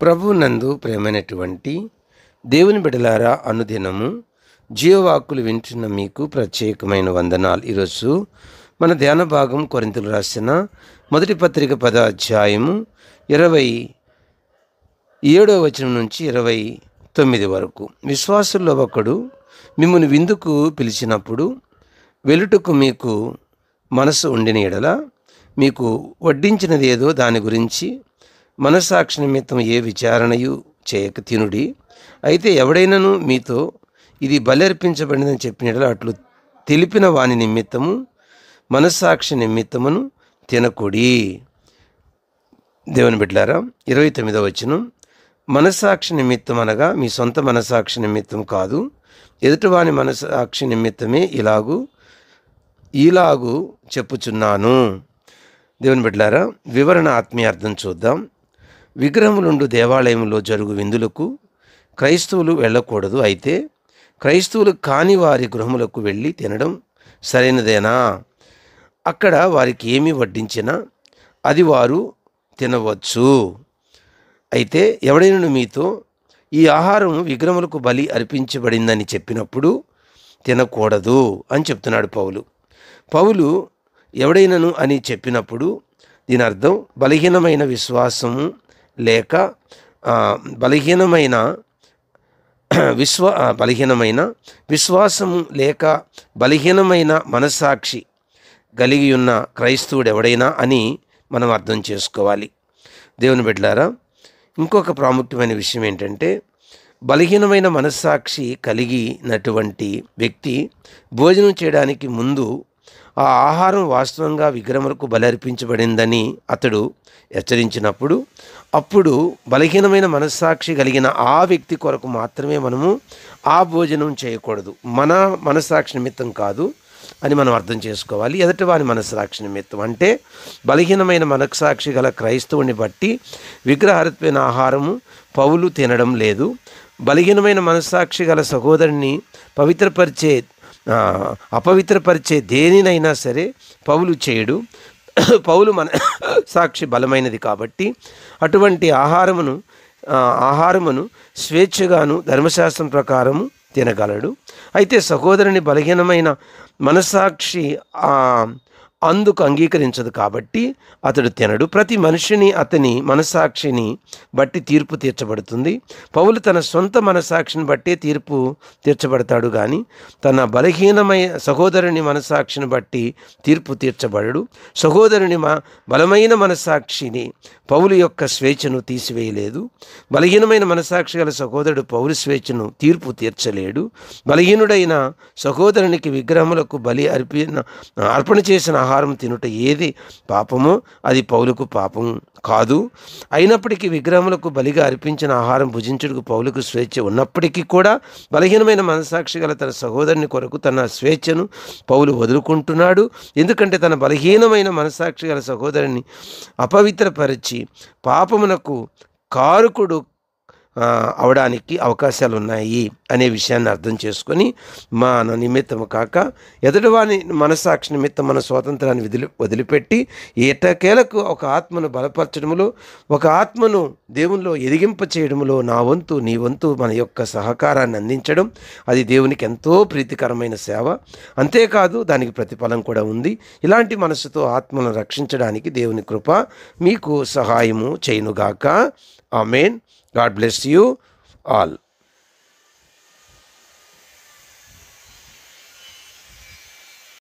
ప్రభునందు ప్రేమైనటువంటి దేవుని బిడలారా అనుదినము జీవవాక్కులు వింటున్న మీకు ప్రత్యేకమైన వందనాలు ఈరోజు మన ధ్యాన భాగం కొరింతలు రాసిన మొదటి పత్రిక పద అధ్యాయము ఇరవై ఏడో వచనం నుంచి ఇరవై తొమ్మిది వరకు విశ్వాసుల్లో ఒకడు మిమ్మల్ని విందుకు పిలిచినప్పుడు వెలుటకు మీకు మనసు ఉండిన ఎడల మీకు వడ్డించినది ఏదో దాని గురించి మనసాక్షి నిమిత్తం ఏ విచారణయు చేయక తినుడి అయితే ఎవడైనను మీతో ఇది బలర్పించబడినదని చెప్పిన ఎడల అట్లు తెలిపిన వాని నిమిత్తము మనస్సాక్షి నిమిత్తమును తినకుడి దేవుని బిడ్డారా ఇరవై తొమ్మిదవ వచనం మనస్సాక్షి నిమిత్తం అనగా మీ సొంత మనసాక్షి నిమిత్తం కాదు ఎదుటివాని మనసాక్షి నిమిత్తమే ఇలాగు ఈలాగు చెప్పుచున్నాను దేవుని బిడ్డారా వివరణ ఆత్మీయార్థం చూద్దాం విగ్రహములుండు దేవాలయంలో జరుగు విందులకు క్రైస్తవులు వెళ్ళకూడదు అయితే క్రైస్తవులు కాని వారి గృహములకు వెళ్ళి తినడం సరైనదేనా అక్కడ వారికి ఏమి వడ్డించినా అది వారు తినవచ్చు అయితే ఎవడైనా మీతో ఈ ఆహారం విగ్రహములకు బలి అర్పించబడిందని చెప్పినప్పుడు తినకూడదు అని చెప్తున్నాడు పౌలు పౌలు ఎవడైనను అని చెప్పినప్పుడు దీని అర్థం బలహీనమైన విశ్వాసము లేక ఆ, బలహీనమైన విశ్వ ఆ, బలహీనమైన విశ్వాసము లేక బలహీనమైన మనస్సాక్షి కలిగి ఉన్న క్రైస్తవుడు ఎవడైనా అని మనం అర్థం చేసుకోవాలి దేవుని బిడ్డలారా ఇంకొక ప్రాముఖ్యమైన విషయం ఏంటంటే బలహీనమైన మనస్సాక్షి కలిగినటువంటి వ్యక్తి భోజనం చేయడానికి ముందు ఆ ఆహారం వాస్తవంగా విగ్రహములకు బలర్పించబడిందని అతడు హెచ్చరించినప్పుడు అప్పుడు బలహీనమైన మనస్సాక్షి కలిగిన ఆ వ్యక్తి కొరకు మాత్రమే మనము ఆ భోజనం చేయకూడదు మన మనస్సాక్షి నిమిత్తం కాదు అని మనం అర్థం చేసుకోవాలి ఎదుటి వారి మనస్సాక్షి నిమిత్తం అంటే బలహీనమైన మనస్సాక్షి గల క్రైస్తవుని బట్టి విగ్రహారత్మైన ఆహారము పౌలు తినడం లేదు బలహీనమైన మనస్సాక్షి గల సహోదరుని పవిత్రపరిచే ఆ, అపవిత్రపరిచే దేనినైనా సరే పౌలు చేయడు పౌలు మన సాక్షి బలమైనది కాబట్టి అటువంటి ఆహారమును ఆ, ఆహారమును స్వేచ్ఛగాను ధర్మశాస్త్రం ప్రకారము తినగలడు అయితే సహోదరుని బలహీనమైన మనసాక్షి ఆ, అందుకు అంగీకరించదు కాబట్టి అతడు తినడు ప్రతి మనిషిని అతని మనసాక్షిని బట్టి తీర్పు తీర్చబడుతుంది పౌలు తన సొంత మనసాక్షిని బట్టే తీర్పు తీర్చబడతాడు కానీ తన బలహీనమైన సహోదరుని మనసాక్షిని బట్టి తీర్పు తీర్చబడడు సహోదరుని మ బలమైన మనసాక్షిని పౌలు యొక్క స్వేచ్ఛను తీసివేయలేదు బలహీనమైన మనసాక్షి గల సహోదరుడు పౌరు స్వేచ్ఛను తీర్పు తీర్చలేడు బలహీనుడైన సహోదరునికి విగ్రహములకు బలి అర్పిన అర్పణ చేసిన ఆహారం తినుట ఏది పాపమో అది పౌలుకు పాపం కాదు అయినప్పటికీ విగ్రహములకు బలిగా అర్పించిన ఆహారం భుజించుటకు పౌలుకు స్వేచ్ఛ ఉన్నప్పటికీ కూడా బలహీనమైన మనసాక్షి గల తన సహోదరుని కొరకు తన స్వేచ్ఛను పౌలు వదులుకుంటున్నాడు ఎందుకంటే తన బలహీనమైన మనసాక్షి గల సహోదరుని అపవిత్రపరిచి పాపమునకు కారుకుడు ఆ, అవడానికి అవకాశాలు ఉన్నాయి అనే విషయాన్ని అర్థం చేసుకొని మన నిమిత్తము కాక ఎదుటివాని మనసాక్షి నిమిత్తం మన స్వాతంత్రాన్ని వదిలి వదిలిపెట్టి ఏటకేలకు ఒక ఆత్మను బలపరచడములో ఒక ఆత్మను దేవునిలో ఎదిగింప చేయడములో నా వంతు నీ వంతు మన యొక్క సహకారాన్ని అందించడం అది దేవునికి ఎంతో ప్రీతికరమైన సేవ అంతేకాదు దానికి ప్రతిఫలం కూడా ఉంది ఇలాంటి మనసుతో ఆత్మను రక్షించడానికి దేవుని కృప మీకు సహాయము చేయనుగాక amen God bless you all